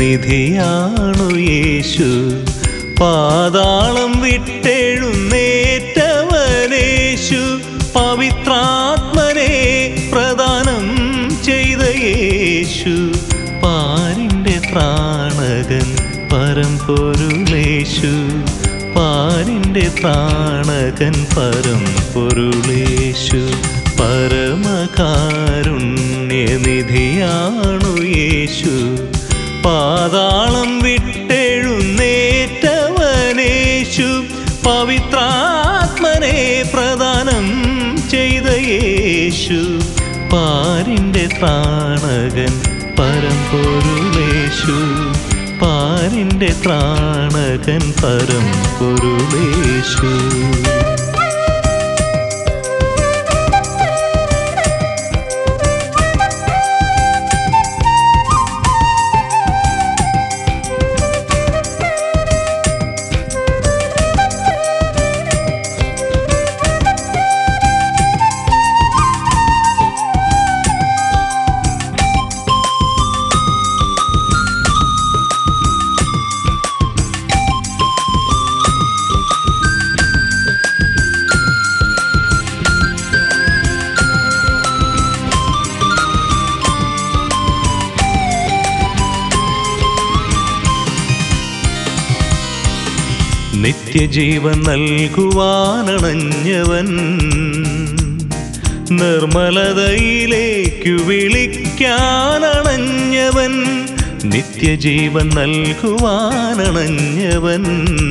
പുണ്യനിധിയാണു യേശു പാതാളം വിട്ടെഴുന്നേറ്റവനേശു പവിത്രാത്മനെ പ്രദാനം ചെയ്ത യേശു പാരിൻ്റെ ത്രാണകൻ പരമ്പൊരുളേശു പാരിൻ്റെ ത്രാണകൻ പരമ്പൊരുളേശു പരമകാരുണ്യനിധിയാണു യേശു പാതാളം വിട്ടെഴുന്നേറ്റവനേശു പവിത്രാത്മനെ പ്രദാനം ചെയ്ത യേശു പാരിൻ്റെ ത്രാണകൻ പരമ്പൊരുളേശു പാരിൻ്റെ ത്രാണകൻ പരമ്പൊരുളേശു നിത്യജീവൻ നൽകുവാനണഞ്ഞവൻ നിർമ്മലതയിലേക്കു വിളിക്കാനണഞ്ഞവൻ നിത്യജീവൻ നൽകുവാനണഞ്ഞവൻ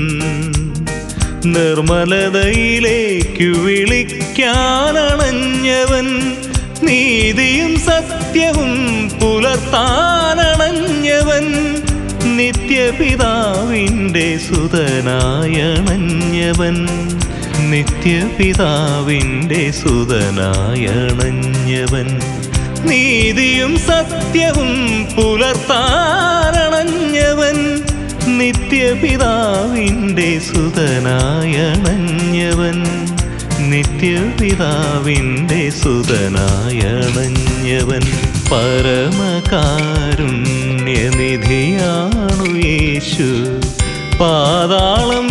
നിർമ്മലതയിലേക്കു വിളിക്കാനണഞ്ഞവൻ നീതിയും സത്യവും പുലർത്താനണഞ്ഞവൻ നിത്യപിതാവിൻ്റെ സുതനായണഞ്ഞവൻ നിത്യപിതാവിൻ്റെ സുതനായണഞ്ഞവൻ നീതിയും സത്യവും പുലർത്താനണഞ്ഞവൻ നിത്യപിതാവിൻ്റെ സുതനായണഞ്ഞവൻ നിത്യപിതാവിൻ്റെ സുതനായണഞ്ഞവൻ പരമകാരുണ്യനിധിയാണു യേശു പാതാളം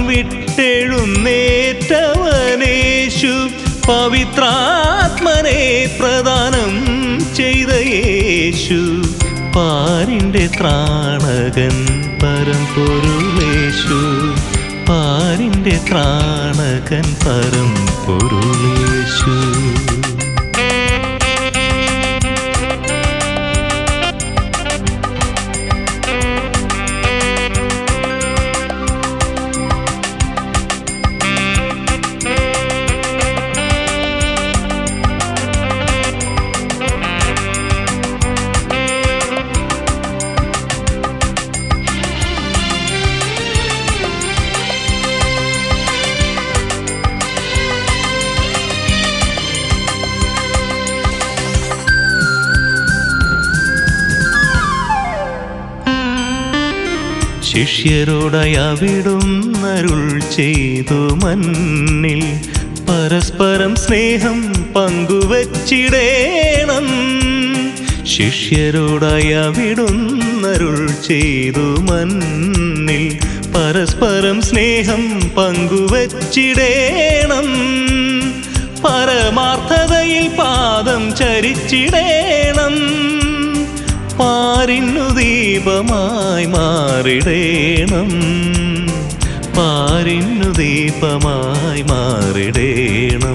വിട്ടെഴുന്നേറ്റവനേശു പവിത്രാത്മനെ പ്രദാനം ചെയ്ത യേശു പാരിൻ്റെ ത്രാണകൻ പരമ്പൊരുളേശു പാരിൻ്റെ ത്രാണകൻ പരമ്പൊരുളേശു ശിഷ്യരോടായി അവിടുന്നരുൾ ചെയ്തു മന്നിൽ പരസ്പരം സ്നേഹം പങ്കുവച്ചിടേണം ശിഷ്യരോടായി അവിടുന്നരുൾ ചെയ്തു മന്നിൽ പരസ്പരം സ്നേഹം പങ്കുവച്ചിടേണം പരമാർത്ഥതയിൽ പാദം ചരിച്ചിടേണം പാരിന്നു ദീപമായി മാറിടേണം പാരിന്നു ദീപമായി മാറിടേണം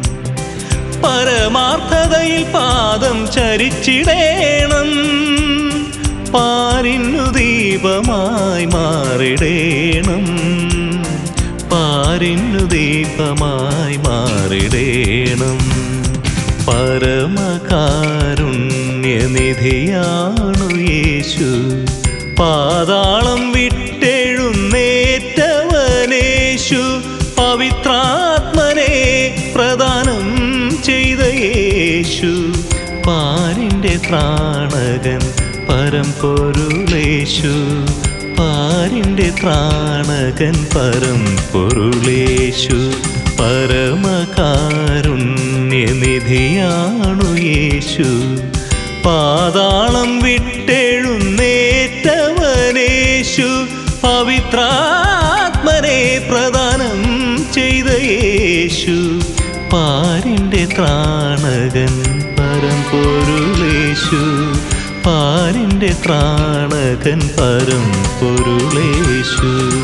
പരമാർത്ഥതയിൽ പാദം ചരിച്ചിടേണം പാരിന്നു ദീപമായി മാറിടേണം പാരിന്നു ദീപമായി മാറിടേണം പരമകാരുണ്യനിധിയാണു യേശു പാതാളം വിട്ടെഴുന്നേറ്റവനേശു പവിത്രാത്മനെ പ്രദാനം ചെയ്ത യേശു പാരിൻ്റെ ത്രാണകൻ പരമ്പൊരുളേശു പാരിൻ്റെ ത്രാണകൻ പരമ്പൊരുളേശു പരമകാരുണ്യനിധിയാണു യേശു പാതാളം വിട്ടെഴുന്നേറ്റവനേശു പവിത്രാത്മനെ പ്രദാനം ചെയ്ത യേശു പാരിൻ്റെ ത്രാണകൻ പരമ്പൊരുളേശു പാരിൻ്റെ ത്രാണകൻ പരമ്പൊരുളേശു